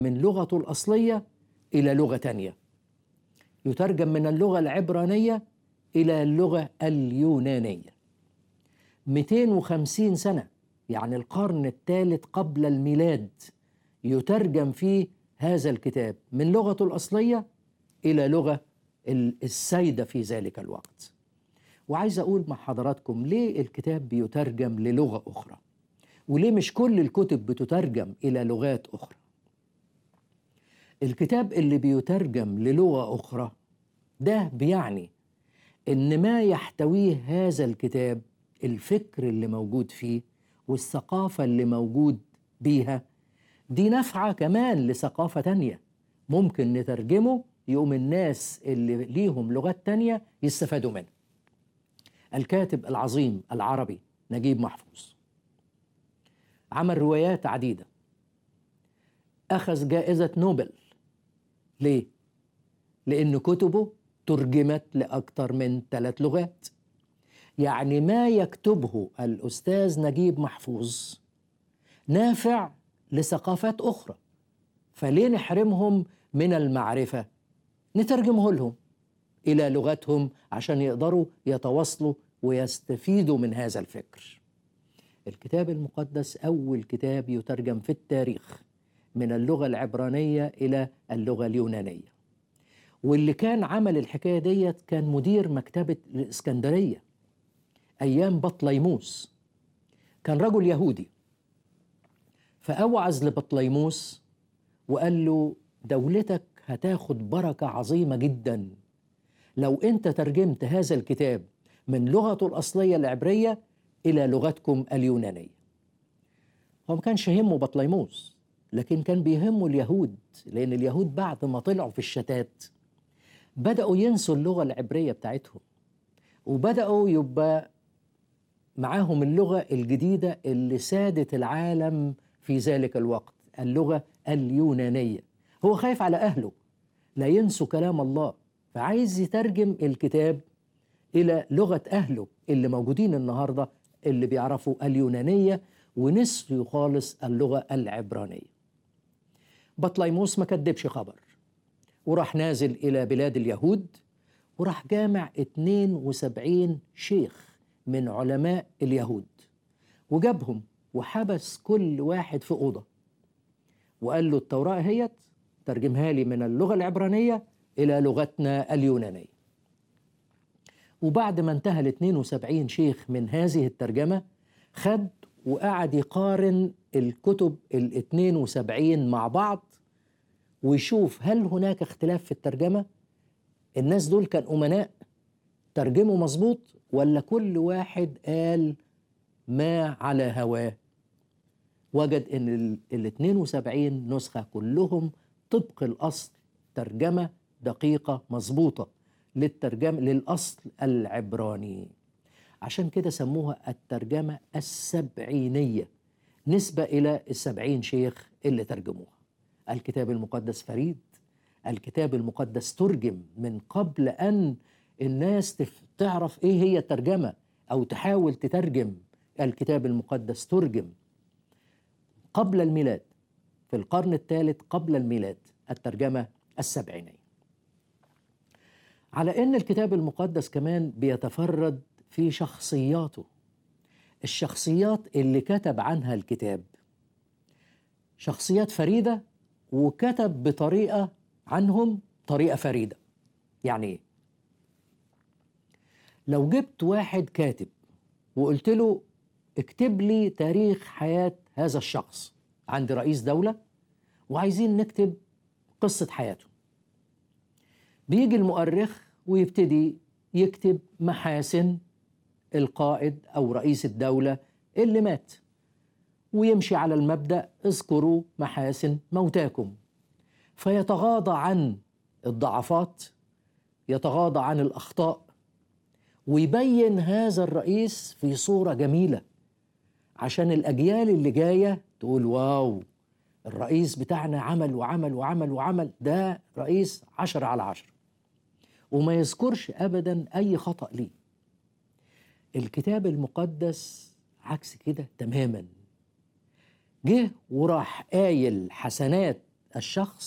من لغته الأصلية إلى لغة تانية يترجم من اللغة العبرانية إلى اللغة اليونانية 250 سنة يعني القرن الثالث قبل الميلاد يترجم فيه هذا الكتاب من لغته الأصلية إلى لغة السيدة في ذلك الوقت وعايز أقول مع حضراتكم ليه الكتاب بيترجم للغة أخرى وليه مش كل الكتب بتترجم إلى لغات أخرى الكتاب اللي بيترجم للغة أخرى ده بيعني إن ما يحتويه هذا الكتاب الفكر اللي موجود فيه والثقافة اللي موجود بيها دي نافعة كمان لثقافة تانية ممكن نترجمه يقوم الناس اللي ليهم لغات تانية يستفادوا منه الكاتب العظيم العربي نجيب محفوظ عمل روايات عديدة أخذ جائزة نوبل ليه؟ لأن كتبه ترجمت لأكثر من ثلاث لغات يعني ما يكتبه الأستاذ نجيب محفوظ نافع لثقافات أخرى فليه نحرمهم من المعرفة نترجمه لهم إلى لغتهم عشان يقدروا يتواصلوا ويستفيدوا من هذا الفكر الكتاب المقدس أول كتاب يترجم في التاريخ من اللغة العبرانية إلى اللغة اليونانية واللي كان عمل الحكاية ديت كان مدير مكتبة الإسكندرية أيام بطليموس كان رجل يهودي فأوعز لبطليموس وقال له دولتك هتاخد بركة عظيمة جدا لو أنت ترجمت هذا الكتاب من لغته الأصلية العبرية إلى لغتكم اليونانية هو ما كانش يهمه بطليموس لكن كان بيهمه اليهود لأن اليهود بعد ما طلعوا في الشتات بدأوا ينسوا اللغة العبرية بتاعتهم وبدأوا يبقى معاهم اللغة الجديدة اللي سادت العالم في ذلك الوقت اللغة اليونانية هو خايف على أهله لا ينسوا كلام الله فعايز يترجم الكتاب إلى لغة أهله اللي موجودين النهاردة اللي بيعرفوا اليونانية ونسيوا خالص اللغة العبرانية بطليموس ما كدبش خبر وراح نازل إلى بلاد اليهود وراح جامع 72 شيخ من علماء اليهود وجابهم وحبس كل واحد في أوضة وقال له التوراة هيت ترجمها لي من اللغة العبرانية إلى لغتنا اليونانية وبعد ما انتهى ال 72 شيخ من هذه الترجمة خد وقعد يقارن الكتب ال 72 مع بعض ويشوف هل هناك اختلاف في الترجمة الناس دول كان أمناء ترجموا مظبوط ولا كل واحد قال ما على هواه وجد ان ال 72 نسخة كلهم طبق الأصل ترجمة دقيقة مظبوطة للترجمة للأصل العبراني عشان كده سموها الترجمة السبعينية نسبة إلى السبعين شيخ اللي ترجموها الكتاب المقدس فريد الكتاب المقدس ترجم من قبل أن الناس تعرف إيه هي الترجمة أو تحاول تترجم الكتاب المقدس ترجم قبل الميلاد في القرن الثالث قبل الميلاد الترجمة السبعينية على ان الكتاب المقدس كمان بيتفرد في شخصياته الشخصيات اللي كتب عنها الكتاب شخصيات فريده وكتب بطريقه عنهم طريقه فريده يعني ايه لو جبت واحد كاتب وقلت له اكتب لي تاريخ حياه هذا الشخص عند رئيس دوله وعايزين نكتب قصه حياته بيجي المؤرخ ويبتدي يكتب محاسن القائد او رئيس الدوله اللي مات ويمشي على المبدا اذكروا محاسن موتاكم فيتغاضى عن الضعفات يتغاضى عن الاخطاء ويبين هذا الرئيس في صوره جميله عشان الاجيال اللي جايه تقول واو الرئيس بتاعنا عمل وعمل وعمل وعمل ده رئيس عشرة على عشرة وما يذكرش أبدا أي خطأ ليه الكتاب المقدس عكس كده تماما جه وراح قايل حسنات الشخص